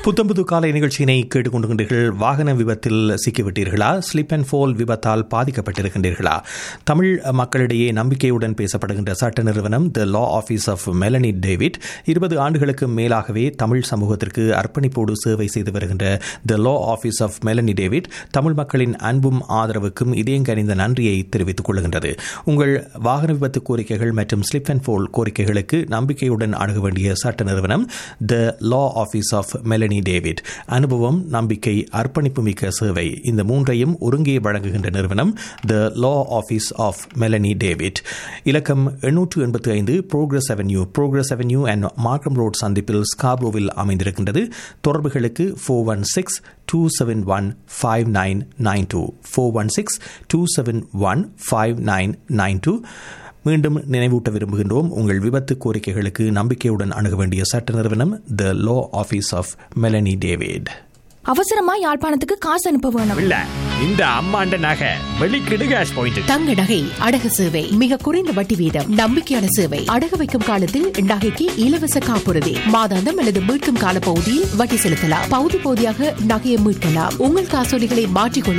புத்தம்புது காலை நிகழ்ச்சியினை கேட்டுக்கொண்டிருக்கின்றீர்கள் வாகன விபத்தில் சிக்கிவிட்டீர்களா ஸ்லிப் அண்ட் ஃபோல் விபத்தால் பாதிக்கப்பட்டிருக்கின்றீர்களா தமிழ் மக்களிடையே நம்பிக்கையுடன் பேசப்படுகின்ற சட்ட நிறுவனம் the law office of Melanie David இருபது ஆண்டுகளுக்கு மேலாகவே தமிழ் சமூகத்திற்கு அர்ப்பணிப்போடு சேவை செய்து வருகின்ற the law office of Melanie David Tamil மக்களின் அன்பும் ஆதரவுக்கும் இதயங்கனிந்த நன்றியை தெரிவித்துக் கொள்கின்றது உங்கள் வாகன விபத்து கோரிக்கைகள் மற்றும் ஸ்லிப் அண்ட் ஃபோல் கோரிக்கைகளுக்கு நம்பிக்கையுடன் அணுக வேண்டிய சட்ட நிறுவனம் the law office of Melanie David அனுபவம் நம்பிக்கை அர்ப்பணிப்பு மிக்க சேவை இந்த மூன்றையும் ஒருங்கே வழங்குகின்ற நிறுவனம் the law office of Melanie David இலக்கம் எண்ணூற்று எண்பத்தி ஐந்து progress avenue progress avenue and Markham road சந்திப்பில் ஸ்காப்ரோவில் அமைந்திருக்கின்றது தொடர்புகளுக்கு four one six two seven one five nine nine two four one six two seven one five nine nine two மீண்டும் நினைவூட்ட விரும்புகின்றோம் உங்கள் விபத்து கோரிக்கைகளுக்கு நம்பிக்கையுடன் அணுக வேண்டிய சட்ட நிறுவனம் the law office of Melanie David அவசரமா யாழ்ப்பாணத்துக்கு காசு அனுப்ப வேணும் இல்ல இந்த அம்மாண்ட நகை வெளிக்கிடு கேஷ் பாயிண்ட் தங்க நகை அடகு சேவை மிக குறைந்த வட்டி வீதம் நம்பிக்கையான சேவை அடகு வைக்கும் காலத்தில் நகைக்கு இலவச காப்புறுதி மாதாந்தம் அல்லது மீட்கும் கால பகுதியில் வட்டி செலுத்தலாம் பகுதி பகுதியாக நகையை மீட்கலாம் உங்கள் காசோலிகளை மாற்றிக்கொள்ள